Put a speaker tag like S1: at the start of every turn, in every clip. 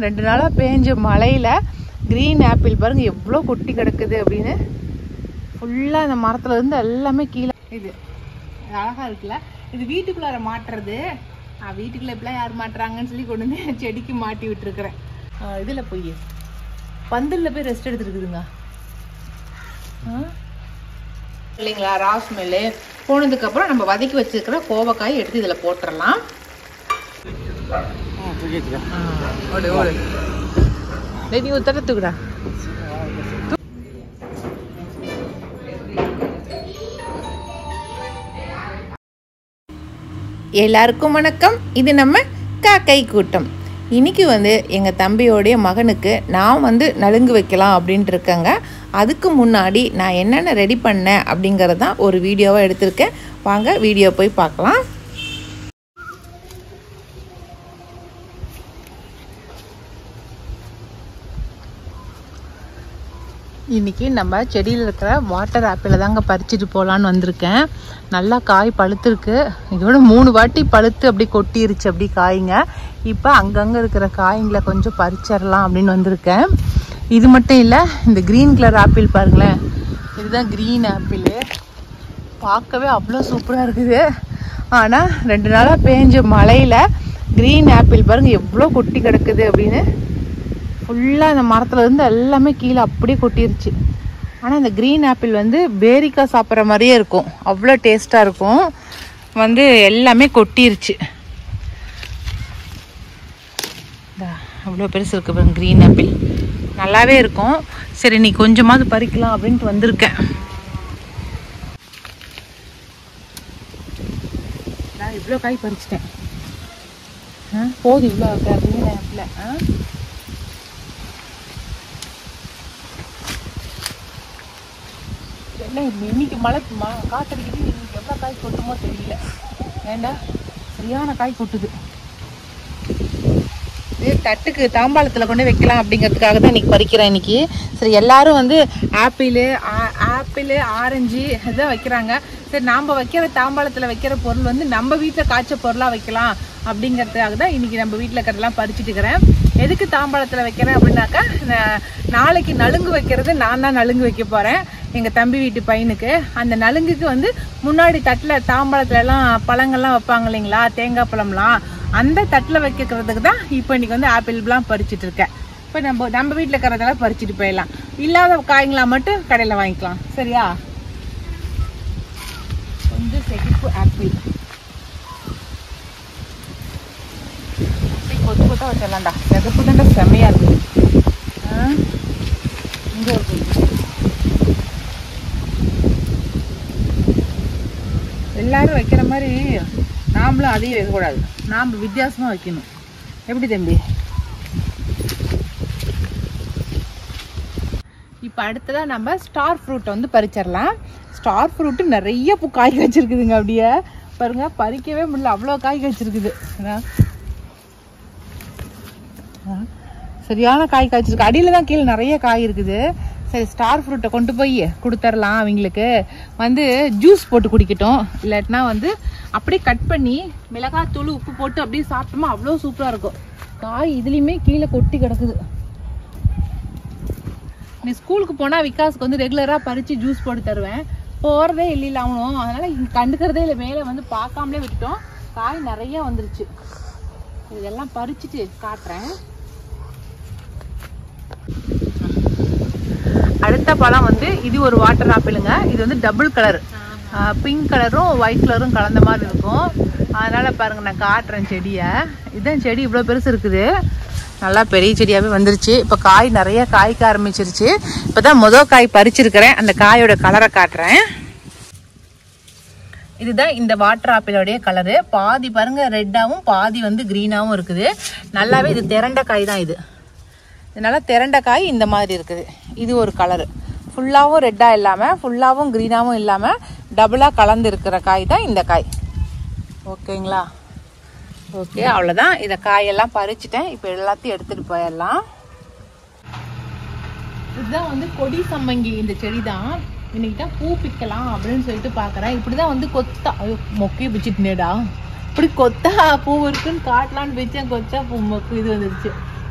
S1: ரெண்டு நாளாக பேஞ்ச மழையில் க்ரீன் ஆப்பிள் பாருங்க எவ்வளோ கொட்டி கிடக்குது அப்படின்னு ஃபுல்லாக இந்த மரத்துல இருந்து எல்லாமே கீழே இது இது அழகா இருக்குல்ல இது வீட்டுக்குள்ளார மாட்டுறது நான் வீட்டுக்குள்ள இப்படிலாம் யார் மாட்டுறாங்கன்னு சொல்லி கொண்டு வந்து செடிக்கு மாட்டி விட்டுருக்குறேன் இதில் போய் பந்தல்ல போய் ரெஸ்ட் எடுத்துருக்குதுங்க இல்லைங்களா ராஸ்மெல்லு போனதுக்கப்புறம் நம்ம வதக்கி வச்சிருக்கிற கோவக்காய் எடுத்து இதில் போட்டுடலாம் ஓடு ஓடு டேய், நீ ஒரு தடவை தூக்குடா எல்லாருக்கும் வணக்கம் இது நம்ம காக்கை கூட்டம் இன்னைக்கு வந்து எங்கள் தம்பியோடைய மகனுக்கு நான் வந்து நலுங்கு வைக்கலாம் அப்படின்ட்டு இருக்கேங்க அதுக்கு முன்னாடி நான் என்னென்ன ரெடி பண்ணேன் அப்படிங்கிறது தான் ஒரு வீடியோவாக எடுத்திருக்கேன் வாங்க வீடியோ போய் பார்க்கலாம் இன்னைக்கு நம்ம செடியில் இருக்கிற வாட்டர் ஆப்பிளை தாங்க பறிச்சுட்டு போகலான்னு வந்திருக்கேன் நல்லா காய் பழுத்துருக்கு இதோட மூணு வாட்டி பழுத்து அப்படி கொட்டிருச்சு அப்படி காய்ங்க இப்போ அங்கங்கே இருக்கிற காய்ங்களை கொஞ்சம் பறிச்சிடலாம் அப்படின்னு வந்திருக்கேன் இது மட்டும் இல்லை இந்த க்ரீன் கலர் ஆப்பிள் பாருங்களேன் இதுதான் க்ரீன் ஆப்பிள் பார்க்கவே அவ்வளோ சூப்பராக இருக்குது ஆனால் ரெண்டு நாளாக பேஞ்ச மழையில் க்ரீன் ஆப்பிள் பாருங்க எவ்வளோ கொட்டி கிடக்குது அப்படின்னு ஃபுல்லாக இந்த மரத்துல இருந்து எல்லாமே கீழே அப்படியே கொட்டிருச்சு ஆனால் இந்த க்ரீன் ஆப்பிள் வந்து பேரிக்காய் சாப்பிட்ற மாதிரியே இருக்கும் அவ்வளோ டேஸ்ட்டாக இருக்கும் வந்து எல்லாமே கொட்டிருச்சு இந்தா, அவ்வளோ பெருசு இருக்கு பாருங்க க்ரீன் ஆப்பிள் நல்லாவே இருக்கும் சரி நீ கொஞ்சமாவது பறிக்கலாம் அப்படின்ட்டு வந்திருக்கேன் நான் இவ்வளோ காய் பறிச்சிட்டேன் ஆ போதும் இவ்வளோ க்ரீன் ஆப்பிள் ஆ என்ன இப்ப இன்னைக்கு மழை ம காத்தடிக்குது இன்னைக்கு எவ்வளோ காய் கொட்டுமோ தெரியல ஏண்டா சரியான காய் கொட்டுது இது தட்டுக்கு தாம்பாளத்தில் கொண்டு வைக்கலாம் அப்படிங்கிறதுக்காக தான் இன்னைக்கு பறிக்கிறேன் இன்னைக்கு சரி எல்லாரும் வந்து ஆப்பிள் ஆப்பிள் ஆரஞ்சு இதான் வைக்கிறாங்க சரி நாம் வைக்கிற தாம்பாளத்தில் வைக்கிற பொருள் வந்து நம்ம வீட்டில் காய்ச்ச பொருளாக வைக்கலாம் அப்படிங்கிறதுக்காக தான் இன்னைக்கு நம்ம வீட்டில் இருக்கிறதெல்லாம் பறிச்சுட்டு இருக்கிறேன் எதுக்கு தாம்பாளத்தில் வைக்கிறேன் அப்படின்னாக்கா நா- நாளைக்கு நலுங்கு வைக்கிறது நான் தான் நலுங்கு வைக்க போகிறேன் எங்கள் தம்பி வீட்டு பையனுக்கு அந்த நலுங்குக்கு வந்து முன்னாடி தட்டில் தாம்பாளத்துல எல்லாம் பழங்கள்லாம் வைப்பாங்க இல்லைங்களா தேங்காய் பழம்லாம் அந்த தட்டில் வைக்கிறதுக்கு தான் இப்போ இன்னைக்கு வந்து ஆப்பிள்லாம் பறிச்சுட்டு இருக்கேன் இப்போ நம்ம நம்ம வீட்டில் இருக்கிறதெல்லாம் பறிச்சுட்டு போயிடலாம் இல்லாத காய்ங்களா மட்டும் கடையில் வாங்கிக்கலாம் சரியா கொஞ்சம் செகிப்பு ஆப்பிள் அப்படியே கொத்து கொத்தா வச்சிடலாம்டா செகப்பு தான்டா செம்மையா இருக்குது ஆ? இங்க ஒரு கொத்து. எல்லாரும் வைக்கிற மாதிரி நாமளும் அதையும் வைக்கக்கூடாது நாம் வித்தியாசமா வைக்கணும் எப்படி தம்பி இப்போ அடுத்ததாக நம்ம ஸ்டார் ஃப்ரூட்டை வந்து பறிச்சிடலாம் ஸ்டார் ஃப்ரூட்டு நிறைய பூ காய் வச்சிருக்குதுங்க அப்படியே பாருங்க பறிக்கவே முடியல அவ்வளோ காய் வச்சிருக்குது அதான். ஆ, சரியான காய் காய்ச்சிருக்கு அடியில் தான் கீழே நிறைய காய் இருக்குது சரி ஸ்டார் ஃப்ரூட்டை கொண்டு போய் கொடுத்துர்லாம் அவங்களுக்கு வந்து ஜூஸ் போட்டு குடிக்கட்டும் இல்லாட்டினா வந்து அப்படியே கட் பண்ணி மிளகாய் தூள் உப்பு போட்டு அப்படியே சாப்பிட்டோமா அவ்வளோ சூப்பராக இருக்கும் காய் இதுலேயுமே கீழே கொட்டி கிடக்குது நீ ஸ்கூலுக்கு போனால் விகாஸ்க்கு வந்து ரெகுலராக பறித்து ஜூஸ் போட்டு தருவேன் போகிறதே இல்லை அவனும் அதனால் இங்கே கண்டுக்கிறதே இல்லை மேலே வந்து பார்க்காமலே விட்டுட்டோம் காய் நிறைய வந்துருச்சு இதெல்லாம் பறிச்சுட்டு காட்டுறேன் அடுத்த பழம் வந்து இது ஒரு வாட்டர் ஆப்பிளுங்க இது வந்து டபுள் கலர் பிங்க் கலரும் ஒயிட் கலரும் கலந்த மாதிரி இருக்கும் அதனால பாருங்க நான் காட்டுறேன் செடியை இதான் செடி இவ்வளோ பெருசு இருக்குது நல்லா பெரிய செடியாகவே வந்துருச்சு இப்போ காய் நிறைய காய்க்க ஆரம்பிச்சிருச்சு இப்போ தான் மொதல் காய் பறிச்சிருக்கிறேன் அந்த காயோட கலரை காட்டுறேன் இதுதான் இந்த வாட்டர் ஆப்பிளோடைய கலரு பாதி பாருங்க ரெட்டாவும் பாதி வந்து க்ரீனாகவும் இருக்குது நல்லாவே இது திரண்ட காய் தான் இது இதனால திரண்ட காய் இந்த மாதிரி இருக்குது இது ஒரு கலரு ஃபுல்லாகவும் ரெட்டாக இல்லாமல் ஃபுல்லாகவும் க்ரீனாகவும் இல்லாமல் டபுளாக கலந்து இருக்கிற காய் தான் இந்த காய் ஓகேங்களா ஓகே அவ்வளோதான் இதை காயெல்லாம் பறிச்சிட்டேன் இப்போ எல்லாத்தையும் எடுத்துகிட்டு போயிடலாம் இதுதான் வந்து கொடி சம்மங்கி இந்த செடி தான் இன்னைக்கு தான் பூ பிக்கலாம் அப்படின்னு சொல்லிட்டு பார்க்குறேன் இப்படி தான் வந்து கொத்தா ஐயோ மொக்கையை பிச்சுட்டுனேடா இப்படி கொத்தா பூ இருக்குன்னு காட்டலான்னு வச்சேன் கொச்சா பூ மொக்கு இது வந்துருச்சு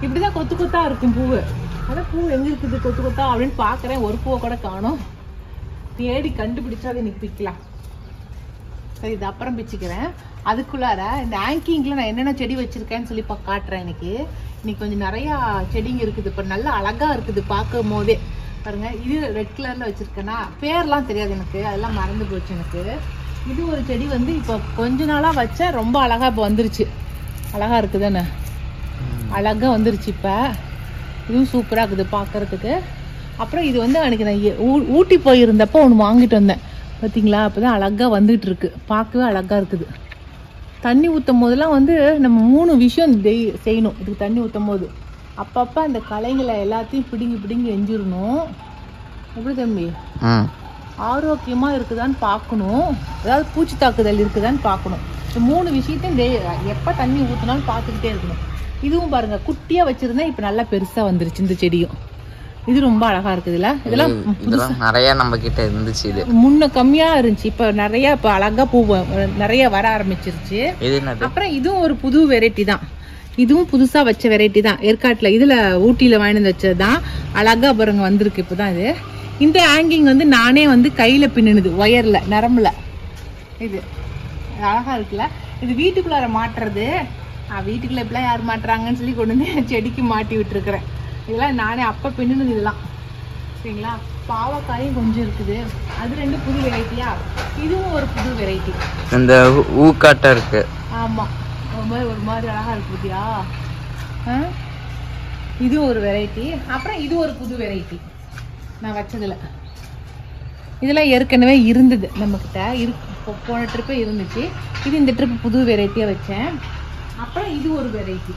S1: இப்படிதான் கொத்து கொத்தா இருக்கும் பூவு அதான் பூ எங்க இருக்குது கொத்து கொத்தா அப்படின்னு பாக்குறேன் ஒரு பூவை கூட காணோம் தேடி கண்டுபிடிச்சா அதை இன்னைக்கு பிக்கலாம் சரி இது அப்புறம் பிச்சுக்கிறேன் அதுக்குள்ளார இந்த ஆங்கிங்ல நான் என்னென்ன செடி வச்சிருக்கேன்னு சொல்லி பா காட்டுறேன் இன்னைக்கு இன்னைக்கு கொஞ்சம் நிறைய செடிங்க இருக்குது இப்ப நல்லா அழகா இருக்குது பார்க்கும் போதே பாருங்க இது ரெட் கலர்ல வச்சிருக்கேனா பேர்லாம் தெரியாது எனக்கு அதெல்லாம் மறந்து போச்சு எனக்கு இது ஒரு செடி வந்து இப்போ கொஞ்ச நாளா வச்சா ரொம்ப அழகா இப்போ வந்துருச்சு அழகா இருக்குதானே அழகா வந்துருச்சு இப்ப இதுவும் சூப்பரா இருக்குது பார்க்கறதுக்கு அப்புறம் இது வந்து அன்னைக்கு நான் எ- ஊ- ஊட்டி போயிருந்தப்போ ஒன்று வாங்கிட்டு வந்தேன் பார்த்தீங்களா அப்பதான் அழகா வந்துட்டு இருக்கு பார்க்கவே அழகா இருக்குது தண்ணி ஊற்றும் போதெல்லாம் வந்து நம்ம மூணு விஷயம் தெய்- செய்யணும் இதுக்கு தண்ணி ஊற்றும் போது அப்பப்போ அந்த களைங்களை எல்லாத்தையும் பிடுங்கி பிடுங்கி எஞ்சிடணும் எப்படி தம்பி
S2: ம்
S1: ஆரோக்கியமா இருக்குதான்னு பார்க்கணும் அதாவது பூச்சி தாக்குதல் இருக்குதான்னு பார்க்கணும் இந்த மூணு விஷயத்தையும் டெய்- எப்ப தண்ணி ஊத்தினாலும் பார்த்துக்கிட்டே இருக்கணும் இதுவும் பாருங்க குட்டியா வச்சிருந்தேன் இப்ப நல்லா பெருசா வந்துருச்சு இந்த செடியும் இது ரொம்ப அழகா இருக்குதுல்ல இதெல்லாம்
S2: இது- இதெல்லாம் நிறைய நம்ம கிட்ட இருந்துச்சு இது
S1: முன்ன கம்மியா இருந்துச்சு இப்ப நிறைய இப்ப அழகா பூ வ- நிறைய வர ஆரம்பிச்சிருச்சு
S2: இது என்னது
S1: அப்புறம் இதுவும் ஒரு புது வெரைட்டி தான் இதுவும் புதுசா வச்ச வெரைட்டி தான் ஏற்காட்டுல இதுல ஊட்டியில வாங்கிட்டு வந்து வச்சது தான் அழகா பாருங்க வந்திருக்கு இப்பதான் இது இந்த ஹேங்கிங் வந்து நானே வந்து கையில பின்னுனது ஒயர்ல நரம்புல இது இது அழகா இருக்குல்ல இது வீட்டுக்குள்ளார மாட்டுறது நான் வீட்டுக்குள்ள இப்படிலாம் யார் மாட்டுறாங்கன்னு சொல்லி கொண்டு வந்து என் செடிக்கு மாட்டி விட்டுருக்குறேன் இதெல்லாம் நானே அப்ப பின்னுனது இதெல்லாம் சரிங்களா பாவக்காயும் கொஞ்சம் இருக்குது அது ரெண்டு புது வெரைட்டியா இதுவும் ஒரு புது வெரைட்டி
S2: இந்த ஊ- ஊக்காட்டம் இருக்கு
S1: ஆமா ஒரு மாதிரி ஒரு மாதிரி அழகா இருக்கு பாத்தியா ஆ? இது ஒரு வெரைட்டி அப்புறம் இது ஒரு புது வெரைட்டி நான் வச்சதுல இதெல்லாம் ஏற்கனவே இருந்தது நம்மக்கிட்ட இரு போ- போன ட்ரிப்பே இருந்துச்சு இது இந்த ட்ரிப் புது வெரைட்டியா வச்சேன் அப்புறம் இது ஒரு வெரைட்டி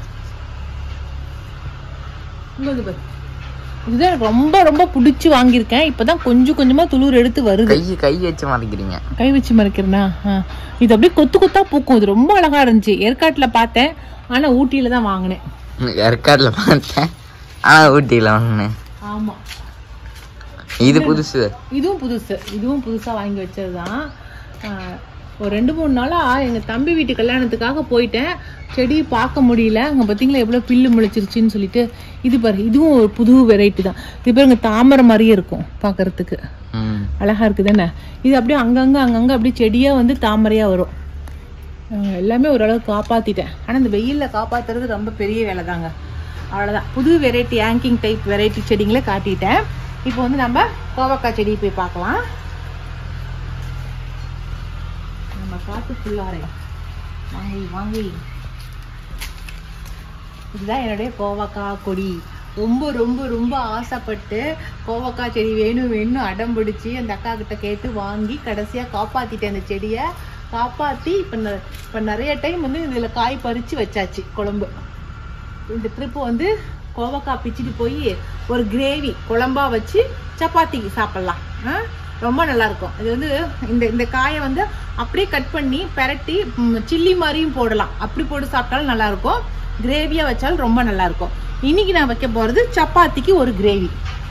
S1: பாரு இதுதான் எனக்கு ரொம்ப ரொம்ப பிடிச்சி வாங்கியிருக்கேன் இப்பதான் கொஞ்சம் கொஞ்சமா துளிர் எடுத்து வருது
S2: கை கை வச்சு மறைக்கிறீங்க
S1: கை வச்சு மறைக்கிறேனா ஆ. இது அப்படியே கொத்து கொத்தா பூக்கும் இது ரொம்ப அழகா இருந்துச்சு ஏற்காட்டுல பார்த்தேன் ஆனா ஊட்டியில தான் வாங்கினேன்
S2: ஏற்காடுல பார்த்தேன் ஆனா ஊட்டியில ஒண்ணு
S1: ஆமா
S2: இது புதுசு
S1: இதுவும் புதுசு இதுவும் புதுசா வாங்கி வச்சதுதான் ஆ, ஒரு ரெண்டு மூணு நாளா எங்க தம்பி வீட்டு கல்யாணத்துக்காக போயிட்டேன் செடி பார்க்க முடியல அங்க பாத்தீங்களா எவ்வளவு பில்லு முளைச்சிருச்சுன்னு சொல்லிட்டு இது பாரு இதுவும் ஒரு புது வெரைட்டி தான் இது பாருங்க தாமரை மாதிரியே இருக்கும் பார்க்கறதுக்கு
S2: ம்
S1: அழகா இருக்குது தானே இது அப்படியே அங்கங்க அங்கங்க அப்படியே செடியா வந்து தாமரையா வரும் அஹ் எல்லாமே ஓரளவுக்கு காப்பாத்திட்டேன் ஆனா இந்த வெயில்ல காப்பாத்துறது ரொம்ப பெரிய வேலை தாங்க அவ்வளவுதான் புது வெரைட்டி ஆங்கிங் டைப் வெரைட்டி செடிங்களே காட்டிட்டேன் இப்போ வந்து நம்ம கோவக்காய் செடி போய் பார்க்கலாம் நம்ம காட்டு ஃபுல்லாரே வாங்கி வாங்கி இதுதான் என்னுடைய கோவக்காய் கொடி ரொம்ப ரொம்ப ரொம்ப ஆசைப்பட்டு கோவக்காய் செடி வேணும் வேணும் அடம் பிடிச்சி அந்த அக்கா கிட்ட கேட்டு வாங்கி கடைசியா காப்பாத்திட்டேன் அந்த செடியை காப்பாத்தி இப்ப ந- இப்ப நிறைய டைம் வந்து இதுல காய் பறிச்சு வச்சாச்சு குழம்பு இந்த ட்ரிப் வந்து கோவக்காய் பிச்சுட்டு போய் ஒரு கிரேவி குழம்பா வச்சு சப்பாத்திக்கு சாப்பிடலாம் ஆ? ரொம்ப நல்லா இருக்கும் இது வந்து இந்த இந்த காயை வந்து அப்படியே கட் பண்ணி பெரட்டி சில்லி மாதிரியும் போடலாம் அப்படி போட்டு சாப்பிட்டாலும் நல்லா இருக்கும் கிரேவியா வச்சாலும் ரொம்ப நல்லா இருக்கும் இன்னைக்கு நான் வைக்க போறது சப்பாத்திக்கு ஒரு கிரேவி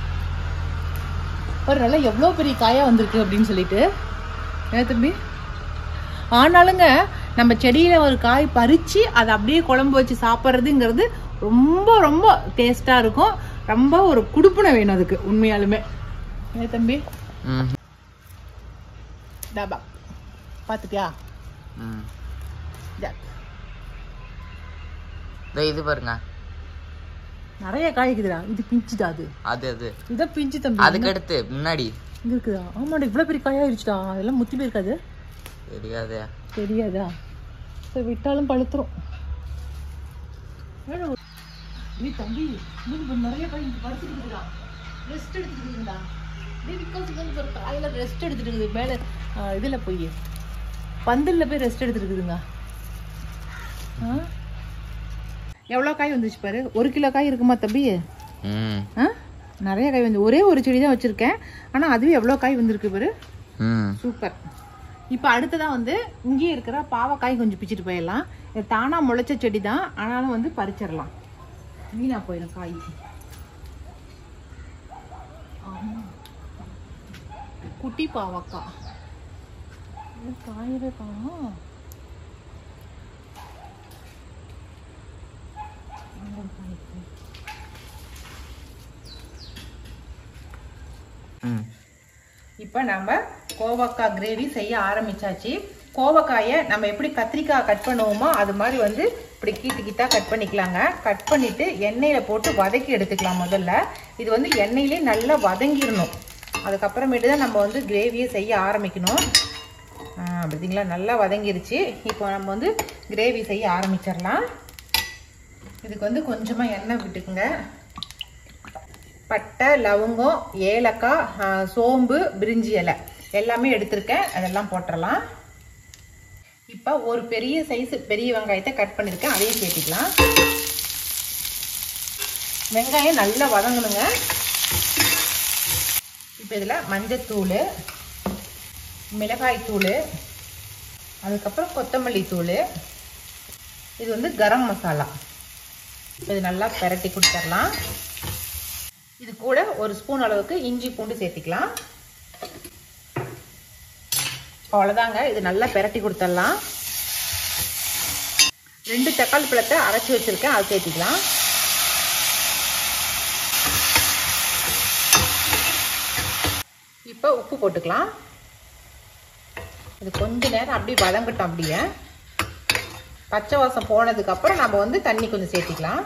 S1: ஒரு நல்லா எவ்வளோ பெரிய காயா வந்திருக்கு அப்படின்னு சொல்லிட்டு ஏன் தம்பி ஆனாலுங்க நம்ம செடியில ஒரு காய் பறிச்சு அதை அப்படியே குழம்பு வச்சு சாப்பிட்றதுங்கிறது ரொம்ப ரொம்ப டேஸ்டா இருக்கும் ரொம்ப ஒரு குடுப்புனை வேணும் அதுக்கு உண்மையாலுமே ஏன் தம்பி
S2: ம்
S1: டாபா பார்த்துட்டியா
S2: ம்
S1: இதா.
S2: இதோ இது பாருங்க
S1: நிறைய காய் இருக்குதுடா இது பிஞ்சுடா அது
S2: அது அது
S1: இதான் பிஞ்சு தம்பி
S2: அதுக்கு அடுத்து முன்னாடி
S1: இங்க இருக்குதா ஆமாடா இவ்வளவு பெரிய காயாயிருச்சுடா அதெல்லாம் முத்தி போயிருக்காது
S2: தெரியாதே
S1: தெரியாதா சரி விட்டாலும் பழுத்துரும் ஏடா ஒரு- ஏய் தம்பி இன்னும் இப்ப நிறைய காய் இங்க பறிச்சுட்டு இருக்குடா ரெஸ்ட் எடுத்துட்டு இருக்குடா டேய் பிகாஸ் இது வந்து ஒரு காயில ரெஸ்ட் எடுத்துட்டு இருக்குது மேல ஆ, இதுல போய் பந்தல்ல போய் ரெஸ்ட் எடுத்துட்டு இருக்குதுங்க ஆ? எவ்வளவு காய் வந்துச்சு பாரு ஒரு கிலோ காய் இருக்குமா தம்பி
S2: ம்
S1: ஆ? நிறைய காய் வந்து ஒரே ஒரு செடி தான் வச்சிருக்கேன் ஆனா அதுவே எவ்வளவு காய் வந்திருக்கு பாரு
S2: ம்
S1: சூப்பர் இப்போ அடுத்ததா வந்து இங்கேயே இருக்கிற பாவக்காய் கொஞ்சம் பிச்சுட்டு போயிடலாம் இது தானா முளைச்ச செடி தான் ஆனாலும் வந்து பறிச்சிடலாம் வீணா போயிடும் காய் ஆமா. குட்டி பாவக்காய் இது காயவே காணும் காய்
S2: ம்
S1: இப்போ நம்ம கோவக்காய் கிரேவி செய்ய ஆரம்பிச்சாச்சு கோவக்காயை நம்ம எப்படி கத்திரிக்காய் கட் பண்ணுவோமோ அது மாதிரி வந்து இப்படி கீட்டு கீட்டா கட் பண்ணிக்கலாங்க கட் பண்ணிட்டு எண்ணெயில போட்டு வதக்கி எடுத்துக்கலாம் முதல்ல இது வந்து எண்ணெயிலே நல்லா வதங்கிடணும் அதுக்கப்புறமேட்டு தான் நம்ம வந்து கிரேவியை செய்ய ஆரம்பிக்கணும் ஆ, பார்த்தீங்களா நல்லா வதங்கிருச்சு இப்போ நம்ம வந்து கிரேவி செய்ய ஆரம்பிச்சிடலாம் இதுக்கு வந்து கொஞ்சமாக எண்ணெய் விட்டுக்குங்க பட்டை லவங்கம் ஏலக்காய் ஆ, சோம்பு பிரிஞ்சி இலை எல்லாமே எடுத்திருக்கேன் அதெல்லாம் போட்டுடலாம் இப்போ ஒரு பெரிய சைஸ் பெரிய வெங்காயத்தை கட் பண்ணியிருக்கேன் அதையும் சேர்த்திக்கலாம் வெங்காயம் நல்லா வதங்கணுங்க இப்போ இதில் மஞ்சத்தூள் மிளகாய்த்தூள் அதுக்கப்புறம் கொத்தமல்லி தூள் இது வந்து கரம் மசாலா இது நல்லா பெரட்டி கொடுத்துடலாம் இது கூட ஒரு ஸ்பூன் அளவுக்கு இஞ்சி பூண்டு சேர்த்திக்கலாம் அவ்வளோதாங்க இது நல்லா பெரட்டி கொடுத்துடலாம் ரெண்டு தக்காளி பழத்தை அரைச்சி வச்சிருக்கேன் அதை சேர்த்திக்கலாம் இப்போ உப்பு போட்டுக்கலாம் இது கொஞ்ச நேரம் அப்படியே வதங்கட்டும் அப்படியே பச்சை வாசம் போனதுக்கு அப்புறம் நம்ம வந்து தண்ணி கொஞ்சம் சேர்த்திக்கலாம்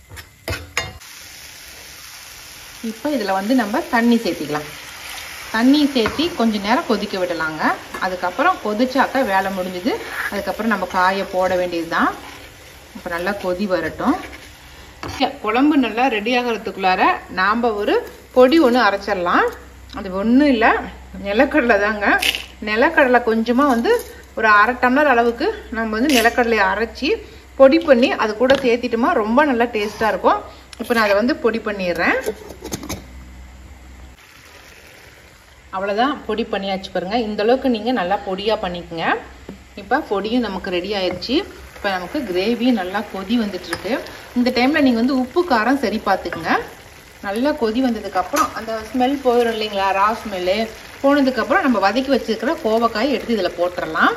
S1: இப்போ இதில் வந்து நம்ம தண்ணி சேர்த்திக்கலாம் தண்ணி சேர்த்தி கொஞ்ச நேரம் கொதிக்க விடலாங்க அதுக்கப்புறம் கொதிச்சாக்க வேலை முடிஞ்சுது அதுக்கப்புறம் நம்ம காயை போட வேண்டியது தான் இப்போ நல்லா கொதி வரட்டும் குழம்பு நல்லா ரெடி ஆகிறதுக்குள்ளார நாம் ஒரு பொடி ஒன்று அரைச்சிடலாம் அது ஒன்றும் இல்லை நிலக்கடலை தாங்க நிலக்கடலை கொஞ்சமாக வந்து ஒரு அரை டம்ளர் அளவுக்கு நம்ம வந்து நிலக்கடலையை அரைச்சி பொடி பண்ணி அது கூட சேர்த்திட்டோமா ரொம்ப நல்லா டேஸ்ட்டாக இருக்கும் இப்போ நான் அதை வந்து பொடி பண்ணிடுறேன் அவ்வளோதான் பொடி பண்ணியாச்சு பாருங்க இந்த அளவுக்கு நீங்கள் நல்லா பொடியாக பண்ணிக்கோங்க இப்போ பொடியும் நமக்கு ரெடி ஆயிடுச்சு இப்போ நமக்கு கிரேவியும் நல்லா கொதி வந்துட்டுருக்கு இந்த டைமில் நீங்கள் வந்து உப்பு காரம் சரி பார்த்துக்குங்க நல்லா கொதி வந்ததுக்கப்புறம் அந்த ஸ்மெல் போயிடும் இல்லைங்களா ரா ஸ்மெல்லு போனதுக்கப்புறம் நம்ம வதக்கி வச்சுருக்கிற கோவக்காயை எடுத்து இதில் போட்டுடலாம்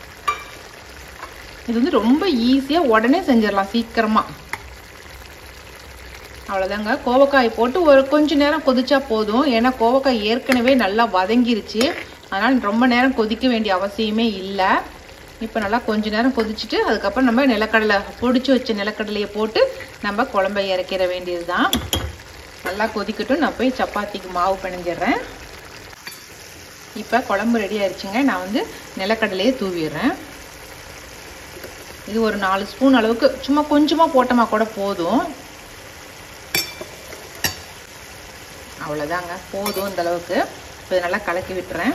S1: இது வந்து ரொம்ப ஈஸியாக உடனே செஞ்சிடலாம் சீக்கிரமாக அவ்வளோதாங்க கோவக்காய் போட்டு ஒரு கொஞ்ச நேரம் கொதிச்சா போதும் ஏன்னா கோவக்காய் ஏற்கனவே நல்லா வதங்கிருச்சு அதனால் ரொம்ப நேரம் கொதிக்க வேண்டிய அவசியமே இல்லை இப்போ நல்லா கொஞ்ச நேரம் கொதிச்சுட்டு அதுக்கப்புறம் நம்ம நிலக்கடலை பொடிச்சு வச்ச நிலக்கடலையை போட்டு நம்ம குழம்பை இறக்கிற வேண்டியது தான் நல்லா கொதிக்கட்டும் நான் போய் சப்பாத்திக்கு மாவு பிணைஞ்சிடுறேன் இப்போ குழம்பு ரெடி ஆயிடுச்சுங்க நான் வந்து நிலக்கடலையே தூவிடுறேன் இது ஒரு நாலு ஸ்பூன் அளவுக்கு சும்மா கொஞ்சமாக போட்டோமா கூட போதும் அவ்வளோதாங்க போதும் இந்த அளவுக்கு இப்போ இதை நல்லா கலக்கி விட்டுறேன்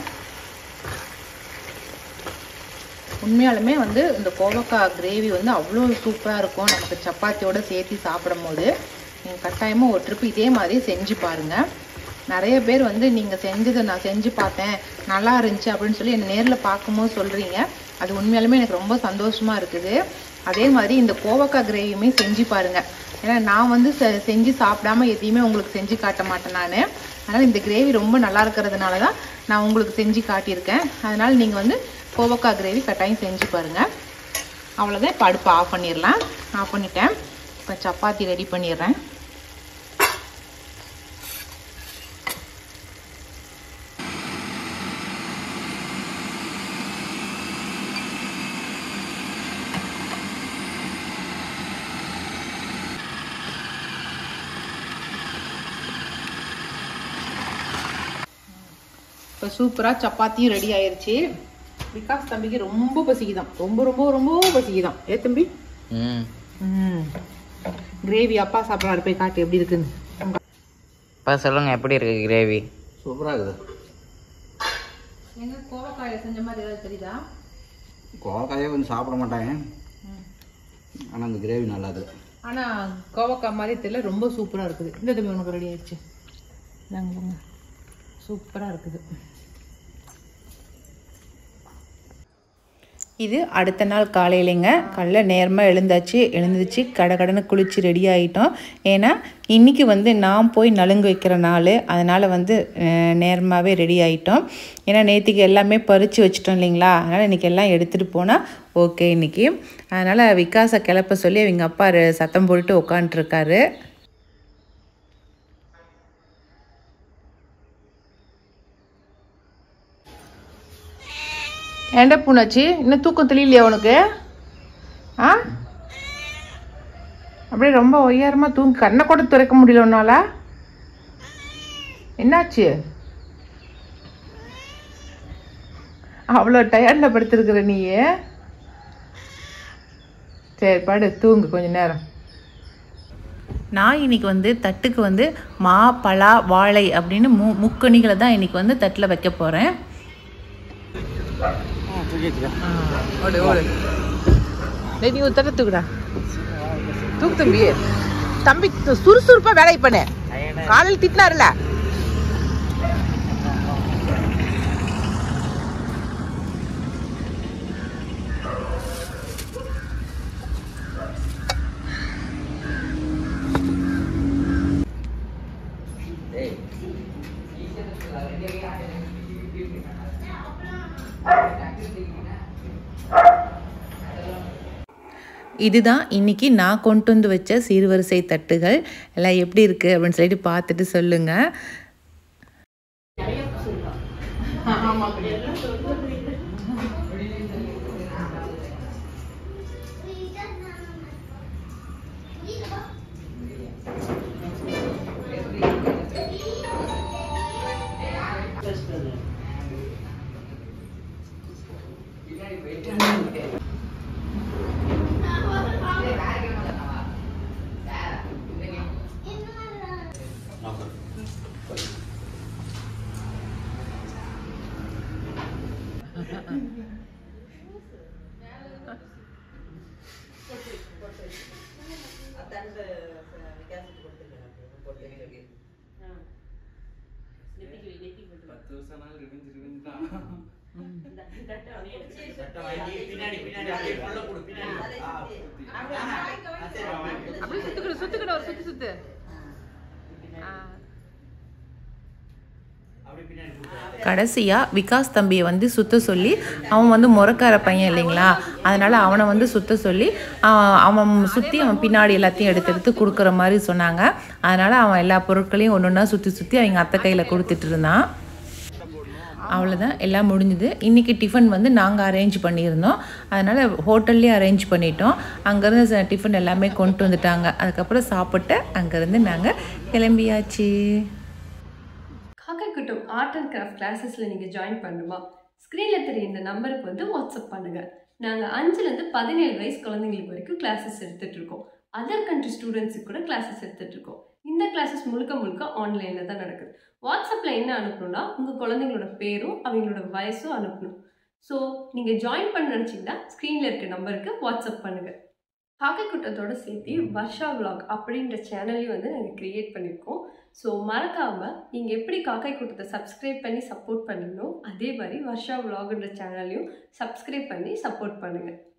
S1: உண்மையாலுமே வந்து இந்த கோவக்காய் கிரேவி வந்து அவ்வளோ சூப்பராக இருக்கும் நமக்கு சப்பாத்தியோட சேர்த்து சாப்பிடும் போது நீங்கள் கட்டாயமாக ஒரு ட்ரிப்பு இதே மாதிரி செஞ்சு பாருங்கள் நிறைய பேர் வந்து நீங்கள் செஞ்சதை நான் செஞ்சு பார்த்தேன் நல்லா இருந்துச்சு அப்படின்னு சொல்லி என்னை நேரில் பார்க்கும்போது சொல்கிறீங்க அது உண்மையாலுமே எனக்கு ரொம்ப சந்தோஷமாக இருக்குது அதே மாதிரி இந்த கோவக்காய் கிரேவியுமே செஞ்சு பாருங்கள் ஏன்னா நான் வந்து செ- செஞ்சு சாப்பிடாம எதையுமே உங்களுக்கு செஞ்சு காட்ட மாட்டேன் நான் அதனால் இந்த கிரேவி ரொம்ப நல்லா இருக்கிறதுனால தான் நான் உங்களுக்கு செஞ்சு காட்டியிருக்கேன் அதனால் நீங்கள் வந்து கோவக்காய் கிரேவி கட்டாயம் செஞ்சு பாருங்கள் அவ்வளோதான் இப்போ அடுப்பு ஆஃப் பண்ணிடலாம் ஆஃப் பண்ணிட்டேன் இப்போ சப்பாத்தி ரெடி பண்ணிடுறேன் இப்போ சூப்பராக சப்பாத்தியும் ரெடி ஆயிருச்சு விகாஸ் தம்பிக்கு ரொம்ப பசிக்குதான் ரொம்ப ரொம்ப ரொம்ப பசிக்குதான் ஏ தம்பி
S2: ம்
S1: ம் கிரேவி அப்பா சாப்பிட்றாரு போய் காட்டு எப்படி இருக்குன்னு
S2: இப்போ சொல்லுங்கள் எப்படி இருக்கு கிரேவி
S3: சூப்பராக இருக்குது
S1: எங்க கோவக்காயில செஞ்ச மாதிரி ஏதாவது தெரியுதா
S3: கோவக்காயே கொஞ்சம் சாப்பிட மாட்டாங்க ஆனால் அந்த கிரேவி நல்லா இருக்குது
S1: ஆனா கோவக்காய் மாதிரி தெரியல ரொம்ப சூப்பரா இருக்குது இந்த தம்பி உனக்கு ரெடி ஆயிடுச்சு நாங்க போங்க சூப்பரா இருக்குது இது அடுத்த நாள் காலையிலங்க காலைல நேரமாக எழுந்தாச்சு எழுந்துச்சு கடகடன்னு குளிச்சு ரெடி ஆகிட்டோம் ஏன்னா இன்றைக்கி வந்து நான் போய் நலுங்கு வைக்கிற நாள் அதனால் வந்து நேரமாகவே ரெடி ஆகிட்டோம் ஏன்னா நேற்றுக்கு எல்லாமே பறித்து வச்சிட்டோம் இல்லைங்களா அதனால் இன்றைக்கி எல்லாம் எடுத்துகிட்டு போனால் ஓகே இன்றைக்கி அதனால் விகாஸை கிளப்ப சொல்லி அவங்க அப்பா ரெ- சத்தம் போட்டுட்டு உட்காண்ட்ருக்காரு ஏன்டா பூனாச்சி இன்னும் தூக்கம் தெரியலையா உனக்கு ஆ அப்படியே ரொம்ப ஒய்யாரமா தூங்கி கண்ணை கூட திறக்க முடியல உன்னால என்னாச்சு அவ்வளோ டயர்டில் படுத்திருக்கிற நீ சரி படு தூங்கு கொஞ்ச நேரம் நான் இன்னைக்கு வந்து தட்டுக்கு வந்து மா பலா வாழை அப்படின்னு மு முக்கணிகளை தான் இன்னைக்கு வந்து தட்டில் வைக்க போகிறேன் ஓடு ஓடு டேய், நீ ஒரு தட்டை தூக்குடா தூக்கு தம்பி தம்பி து- சுறுசுறுப்பா வேலை பண்ணு காலையில் திட்டினாருல இதுதான் இன்னைக்கு நான் கொண்டு வந்து வச்ச சீர்வரிசை தட்டுகள் எல்லாம் எப்படி இருக்கு அப்படின்னு சொல்லிட்டு பார்த்துட்டு சொல்லுங்க அப்படி சுத்துக்கிட சுத்துக்கிட ஒரு சுத்து சுத்து கடைசியாக விகாஸ் தம்பியை வந்து சுத்த சொல்லி அவன் வந்து முறக்கார பையன் இல்லைங்களா அதனால் அவனை வந்து சுத்த சொல்லி அவன் அவன் சுற்றி அவன் பின்னாடி எல்லாத்தையும் எடுத்து எடுத்து கொடுக்குற மாதிரி சொன்னாங்க அதனால் அவன் எல்லா பொருட்களையும் ஒன்று ஒன்றா சுற்றி சுற்றி அவங்க அத்தை கையில் கொடுத்துட்டு இருந்தான் அவ்வளோதான் எல்லாம் முடிஞ்சுது இன்றைக்கி டிஃபன் வந்து நாங்கள் அரேஞ்ச் பண்ணியிருந்தோம் அதனால் ஹோட்டல்லேயே அரேஞ்ச் பண்ணிட்டோம் அங்கேருந்து ச- டிஃபன் எல்லாமே கொண்டு வந்துட்டாங்க அதுக்கப்புறம் சாப்பிட்டு அங்கேருந்து நாங்கள் கிளம்பியாச்சு
S4: காக்காய்குட்டம் ஆர்ட் அண்ட் கிராஃப்ட் கிளாஸஸில் நீங்கள் ஜாயின் பண்ணணுமா ஸ்க்ரீனில் தெரிய இந்த நம்பருக்கு வந்து வாட்ஸ்அப் பண்ணுங்கள் நாங்கள் அஞ்சுலேருந்து பதினேழு வயசு குழந்தைங்களுக்கு வரைக்கும் கிளாஸஸ் எடுத்துகிட்ருக்கோம் அதர் கண்ட்ரி ஸ்டூடெண்ட்ஸுக்கு கூட கிளாஸஸ் எடுத்துகிட்ருக்கோம் இந்த கிளாஸஸ் முழுக்க முழுக்க ஆன்லைனில் தான் நடக்குது வாட்ஸ்அப்பில் என்ன அனுப்பணும்னா உங்கள் குழந்தைங்களோட பேரும் அவங்களோட வயசும் அனுப்பணும் ஸோ நீங்கள் ஜாயின் பண்ண நினச்சிங்கன்னா ஸ்க்ரீனில் இருக்க நம்பருக்கு வாட்ஸ்அப் பண்ணுங்கள் காக்கை கூட்டத்தோட சேர்த்து வர்ஷா vlog அப்படின்ற சேனலையும் வந்து நாங்கள் க்ரியேட் பண்ணியிருக்கோம் ஸோ மறக்காமல் நீங்கள் எப்படி காக்கை கூட்டத்தை சப்ஸ்கிரைப் பண்ணி சப்போர்ட் பண்ணீங்களோ அதே மாதிரி வர்ஷா vlogன்ற சேனலையும் சப்ஸ்கிரைப் பண்ணி சப்போர்ட் பண்ணுங்கள்